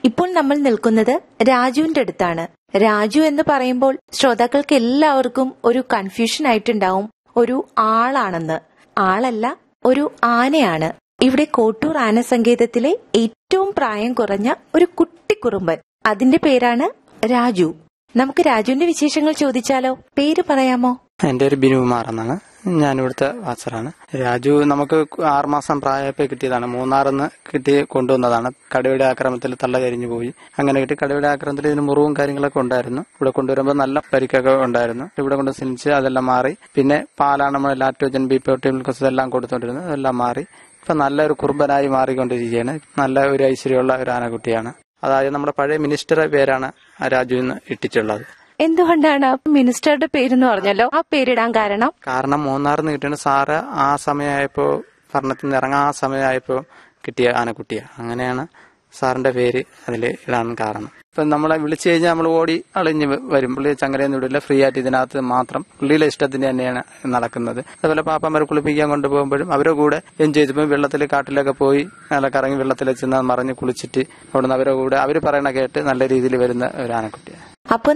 ഇപ്പോൾ നമ്മൾ നിൽക്കുന്നത് രാജുവിന്റെ അടുത്താണ് രാജു എന്ന് പറയുമ്പോൾ ശ്രോതാക്കൾക്ക് എല്ലാവർക്കും ഒരു കൺഫ്യൂഷൻ ആയിട്ടുണ്ടാവും ഒരു ആളാണെന്ന് ആളല്ല ഒരു ആനയാണ് ഇവിടെ കോട്ടൂർ ആന സങ്കേതത്തിലെ ഏറ്റവും പ്രായം കുറഞ്ഞ ഒരു കുട്ടിക്കുറുമ്പൻ അതിന്റെ പേരാണ് രാജു നമുക്ക് രാജുവിന്റെ വിശേഷങ്ങൾ ചോദിച്ചാലോ പേര് പറയാമോ എന്റെ ഒരു ബിനുകുമാർ എന്നാണ് ഞാൻ ഇവിടുത്തെ വാച്ചറാണ് രാജു നമുക്ക് ആറുമാസം പ്രായപ്പോൾ കിട്ടിയതാണ് മൂന്നാറിന്ന് കിട്ടി കൊണ്ടുവന്നതാണ് കടുവയുടെ ആക്രമണത്തിൽ തള്ള കരിഞ്ഞു പോയി അങ്ങനെ കിട്ടി കടുവയുടെ ആക്രമണത്തിൽ ഇതിന് മുറിവും കാര്യങ്ങളൊക്കെ ഉണ്ടായിരുന്നു ഇവിടെ കൊണ്ടുവരുമ്പോൾ നല്ല പരിക്കൊക്കെ ഉണ്ടായിരുന്നു ഇവിടെ കൊണ്ട് സിനിച്ച് അതെല്ലാം മാറി പിന്നെ പാലാണ് നമ്മൾ ലാക്ടോജൻ ബി പ്രോട്ടീൻ എല്ലാം കൊടുത്തോണ്ടിരുന്നത് അതെല്ലാം മാറി ഇപ്പൊ നല്ലൊരു കുർബനായി മാറിക്കൊണ്ടിരിക്കുകയാണ് നല്ല ഒരു ഐശ്വര്യമുള്ള ഒരു ആനക്കുട്ടിയാണ് അതായത് നമ്മുടെ പഴയ മിനിസ്റ്ററുടെ പേരാണ് ആ രാജു എന്ന് ഇട്ടിട്ടുള്ളത് എന്തുകൊണ്ടാണ് ആ മിനിസ്റ്ററുടെ പേരെന്ന് പറഞ്ഞല്ലോ ആ പേരിടാൻ കാരണം കാരണം മൂന്നാറിന്ന് കിട്ടിയ സാറ് ആ സമയമായപ്പോ ഭരണത്തിൽ നിന്ന് ഇറങ്ങാൻ ആ സമയമായപ്പോ കിട്ടിയ ആനക്കുട്ടിയാണ് അങ്ങനെയാണ് സാറിന്റെ പേര് അതിൽ ഇടാൻ കാരണം ഇപ്പൊ നമ്മളെ വിളിച്ചു കഴിഞ്ഞാൽ നമ്മൾ ഓടി അളിഞ്ഞ് വ- വരും പുള്ളി ചങ്ങരയൊന്നും വിടില്ല ഫ്രീ ആയിട്ട് ഇതിനകത്ത് മാത്രം പുള്ളിയുടെ ഇഷ്ടത്തിന് തന്നെയാണ് നടക്കുന്നത് അതുപോലെ പാപ്പന്മാരെ കുളിപ്പിക്കാൻ കൊണ്ടുപോകുമ്പോഴും അവരുടെ കൂടെ എൻജോയ് ചെയ്തപ്പോൾ വെള്ളത്തിൽ കാട്ടിലൊക്കെ പോയി നല്ല കറങ്ങി വെള്ളത്തിൽ ചെന്ന് മറിഞ്ഞ് കുളിച്ചിട്ട് അവിടുന്ന് അവരുടെ കൂടെ അവർ പറയണ കേട്ട് നല്ല രീതിയിൽ വരുന്ന ഒരു ആനക്കുട്ടിയാണ് അപ്പൊ